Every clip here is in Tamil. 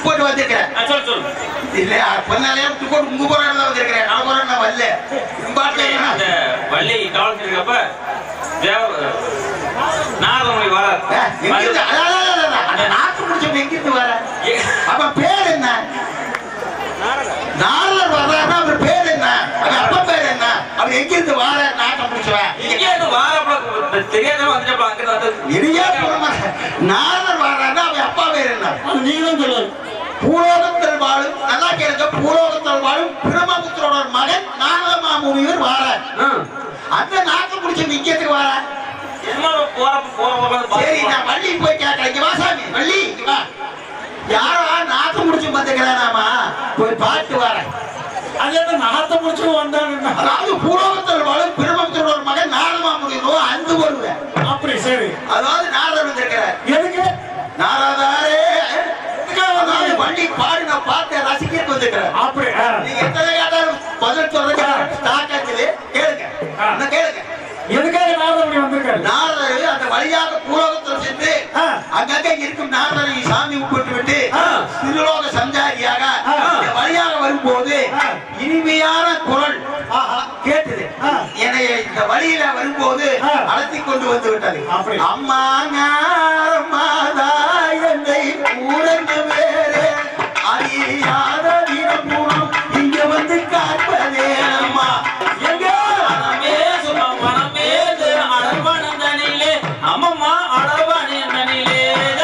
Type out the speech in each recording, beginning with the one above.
முடிச்சு போட்டு வந்திருக்கிறேன் ஆ, சொல்லு சொல்லு இல்ல பொன்னாலே முடிச்சு போட்டு உங்க போற தான் வந்திருக்கிறேன் நான் போற நான் வரல பாட்டு அந்த வள்ளி கவனிச்சு இருக்கப்ப தேவ நாரதமுனி வரார் எங்கிருந்து அதான், அதான், அதான், அதான். அந்த நாக்கு முடிச்சவன் எங்கிருந்து வர அவன் பேர் என்ன நாரதர் வர்றாருன்னா அவர் பேர் என்ன அவன் அப்பா பேர் என்ன அவர் எங்கிருந்து வார நாட்டை முடிச்சவன் இங்கே இருந்து வாரப்பட தெரியாதவன் வந்துட்டப்ப அங்க வந்து இனியே புறமா நாரதர் வர்றாருன்னா அவன் அப்பா பேர் என்ன அது நீங்க தான் சொல்லணும் பூலோகத்தில் வாழும் நல்லா கேளுங்க பூலோகத்தில் வாழும் பிரம்மபுத்திரோட மகன் நாரத மாமுனிவர் வாரார் அந்த நாட்டை முடிச்சவன் இங்கேருந்து வாரார் சும்மா போறப்ப போறப்ப சரி நான் வள்ளி போய் கேட்கறேன் இங்க வா சாமி வள்ளி இங்க வா யாரோ நாக்கு முடிச்சு வந்துக்கிறானாமா போய் பார்த்து வரேன் அது என்ன நாத்த முடிச்சு வந்தாங்க அதாவது பூலோகத்தில் வாழும் பிரம்மபுத்திரோட மகன் நாரதமா முடியும் அந்த வருவேன் அப்படி சரி அதாவது நாரதர் வந்திருக்கிறார் எதுக்கு நாரதாரே அதாவது வள்ளி பாடு நான் பார்த்து ரசிக்க வந்திருக்கிறேன் அப்படி ஆ. நீங்க எத்தனை கேட்டாலும் பதில் சொல்றதுக்கு ஸ்டாக் ஆச்சுது கேளுங்க என்ன கேளுங்க எதுக்காக நாதபடி வந்திருக்காரு நாரதர் அந்த வழியாக பூலோகத்தில் சென்று ஆ. அங்கங்க இருக்கும் நாரதரை சாமி உட்பட்டு விட்டு ஆ. திருலோக சஞ்சாரியாக ஆ. இந்த வழியாக வரும்போது ஆ. இனிமையான குரல் ஆஹா. கேட்டது ஆ. என்னை இந்த வழியில வரும்போது ஆ. அழைத்தி கொண்டு வந்து விட்டது அப்படி. அம்மா ஞாரமாதா என்னை கூறங்க வேறு அறியாத தினமும் இங்க வந்து காப்பதே அம்மா எங்க மனமே சும்மா மனமே அடர்வனந்தனிலே அம்மம்மா அடர்வனந்தனிலே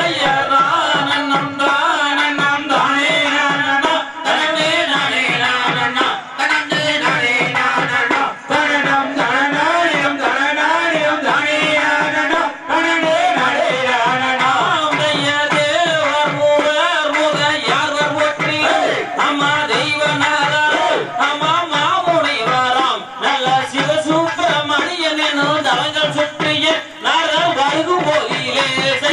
தய்யரானந்தம் தானந்தம் தானே நானனா தனமே நானே நானனா தனமே நானே நானனா தனனம் தனநாயம் தனநாயம் தானே நானனா தனமே நானே நானனா தைய தேவர் மூவர் முக யாவர் போற்றி அம்மா தெய்வநாதா அம்மா மாமுனை வராம் நல்ல சிவசுப்பிரமணியன் எனும் தலங்கள் சுற்றிய நாரதம் வருகும் போதிலே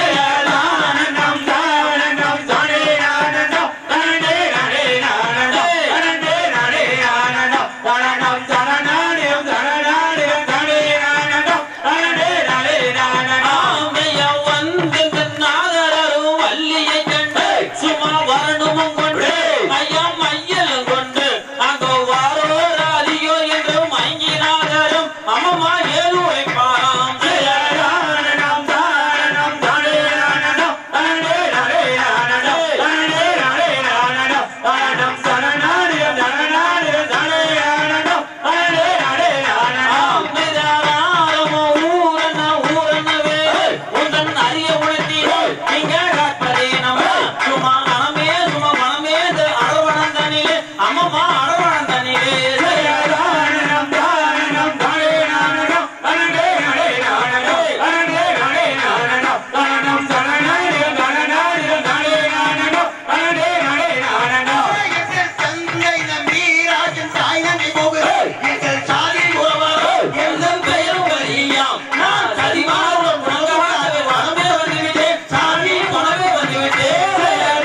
செயலானனம் தானனம் தானே நானனம் தானே நானே நானனம் தானே நானே நானனம் தானனம் தானநானயம் தானநானயம் தானே நானனம் தானே நானே நானனம் ஐயா வந்து நாதரரும் வள்ளியை கண்டு சும்மா வரணுமும் கொண்டு ஐயா மையலும் கொண்டு அங்கோ வாரோர் அதியோ என்று மயங்கினாதரும் அம்மம்மா ஏழு வைப்பாராம் ஜெயரானனம் தானனம் தானே நானனம் தானே நானே நானனம் தானே நானே நானனம் தானம் தனநானயம் தனநானயம் தானே நானனம் தானே நானே நானனம் மிதாராரமோ ஊரன ஊரனவே உந்தன் அரிய உணர்த்தி நீங்க காப்பதே நம்ம சும்மா அனமே சும்மா மனமே அடவணந்தனிலே அம்மம்மா அடவணந்தனிலே ஜெயரானனம் தானனம் தானே நானனம் தானே நானே நானனம் தானே நானே நானனம் தானம் தனநானயம் தனநானயம் தானே நானனம் தானே நானே நானனம் எங்கள் தந்தை நம்பி ராஜன் தாய் நம்பி போகுது எங்கள் சாதி உறவாக எங்கள் பெயர் வலியாம் நான் சரிமாறும் குணங்கமாக வளமே வந்துவிட்டேன் சாமி குணமே வந்துவிட்டேன்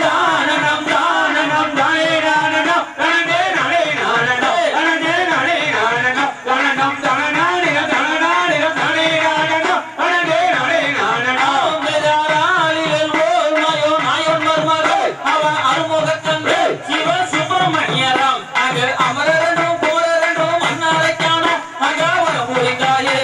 தானனம் தானனம் தானே நானனம் தனனே நானே நானனம் தனனே நானே நானனம் தனனம் தனநானே தனநானே தானே நானனம் தனனே நானே நானனம் மேதாராலில் ஓர் மாயோ நாயன் மர்மகள் அவன் அருமுகத்தன்று சிவ சுப்பிரமணியராம் அங்கு அமரரனும் போரரனும் மன்னாரை காண அங்க வர முடிந்தாயே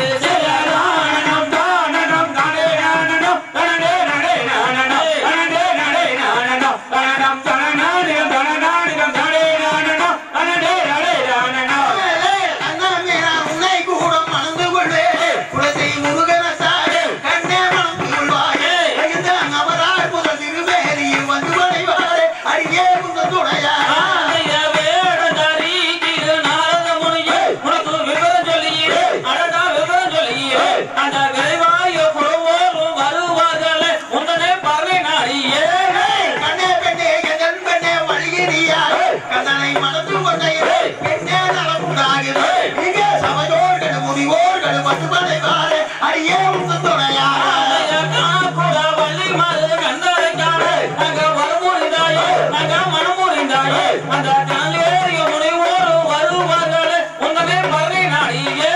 ஜெயரானனம் தானனம் தானே நானனம் தனனே நானே நானனம் தனனே நானே நானனம் தனனம் தனநானே தனநானே தானே நானனம் தனனே நானே நானனம் அண்ணாமே நான் உன்னை கூட மணந்து கொள்வேன் குலத்தை முருகன சாரு கண்ணே மணந்து கொள்வாயே ஐந்து அவரால் முதல் திருவேலியில் வந்து வளைவாரே அடியே முந்த துணையா ஆலய வேடதாரி திரு நாரத முனியே, உனக்கு விவரம் சொல்லியே, அடடா விவரம் சொல்லியே. அந்த விரைவாய புறவோரும் வருவார்களே, உந்தனை பறை நாடியே. கண்ணே பெண்ணே எதன் பெண்ணே வழிகிறியா கண்ணனை மணந்து கொண்டையே பெண்ணே நலம் உண்டாகுது இங்கே சபையோர்கள் முனிவோர்கள் வந்து வளைவாரே அடியே முந்த துணையா ஆலய காக்குட வள்ளி மறு கண்டரை காண, அங்க வரமுறிந்தாயே, அங்க மனமுறிந்தாயே. அந்த கனலேறிய முனிவோரும் வருவார்களே, உந்தனை பறை நாடியே.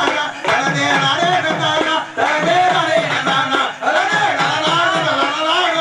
நான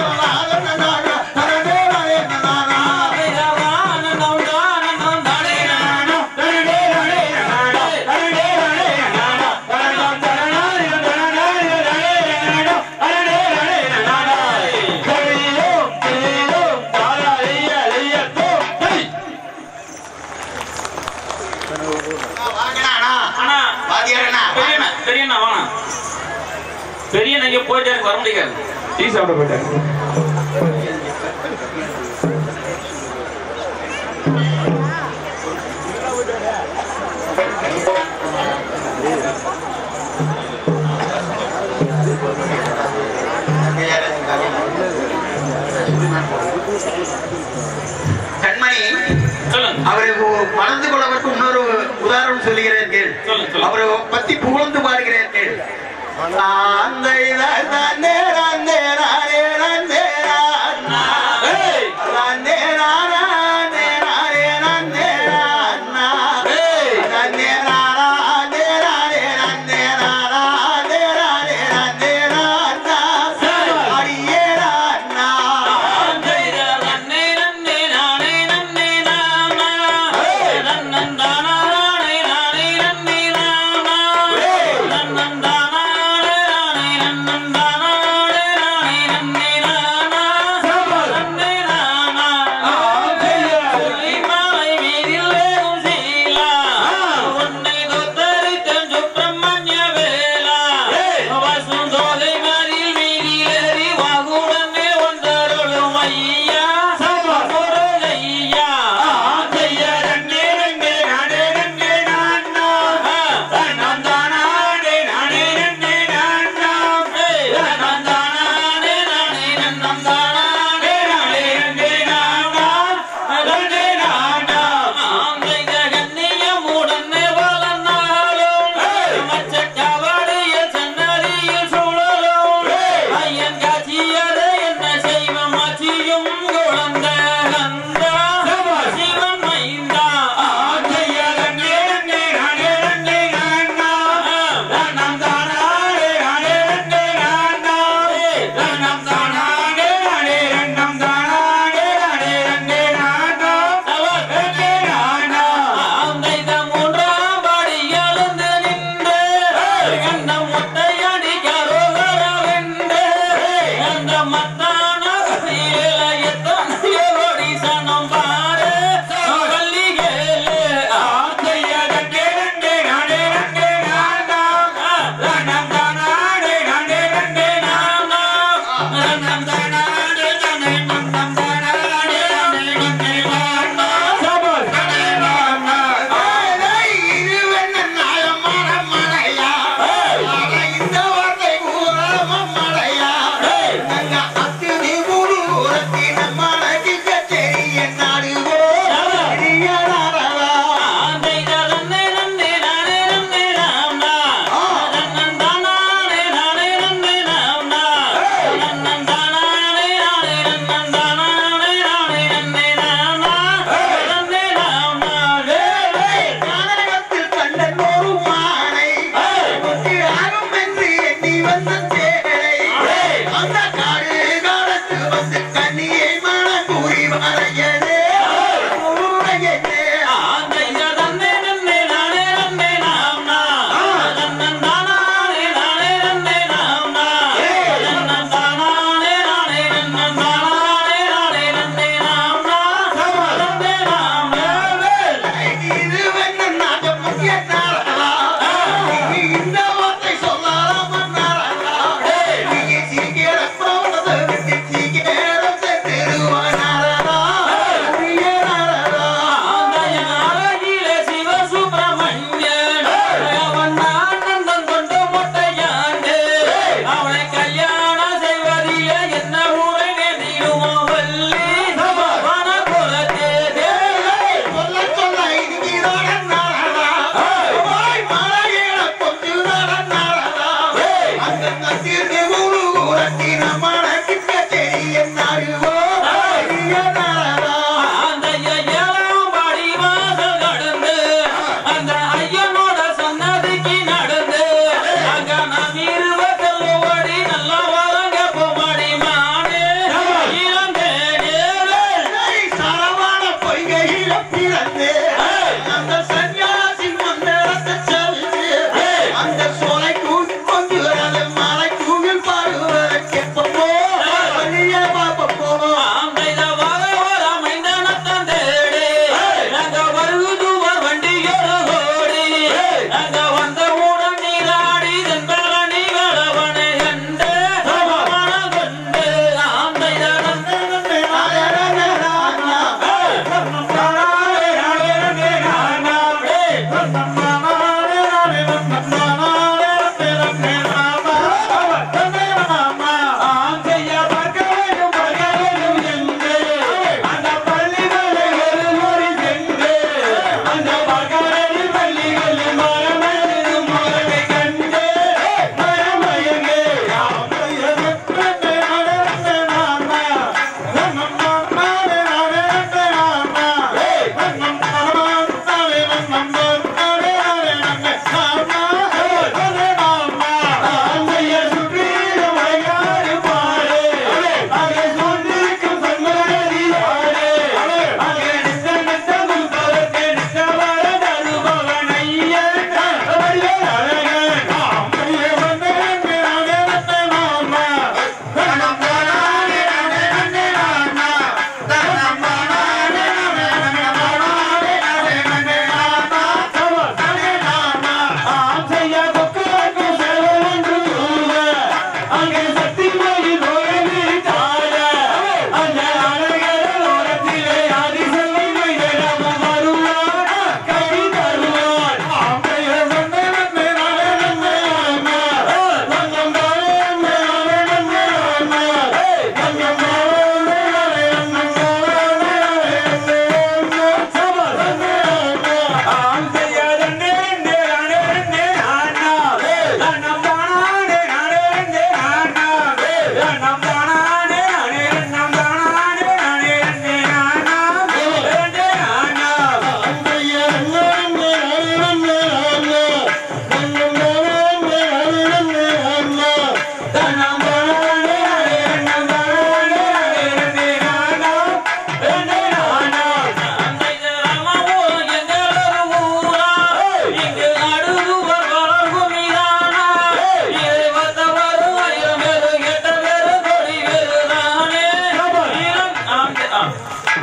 வர முடியாது டீ சாப்பிட போயிட்டாரு கண்மணி சொல்லுங்க அவரை ஒ- மணந்து கொள்ளப்பட்டு இன்னொரு உதாரணம் சொல்லுகிறேன் கேள் சொல்லுங்க, சொல்லுங்க. அவரை பத்தி புகழ்ந்து பாடுகிறேன் கேள் அந்த இதான் நன்னே நன்னே நானே நன்னே நானா. ஏய்! நன்னே நானா, நன்னே நானே நன்னே நானா. ஏய்! நன்னே நானா, நன்னே நானே நன்னே நானா, நன்னே நானே நன்னே நானா. அடியே நானா. நந்தனா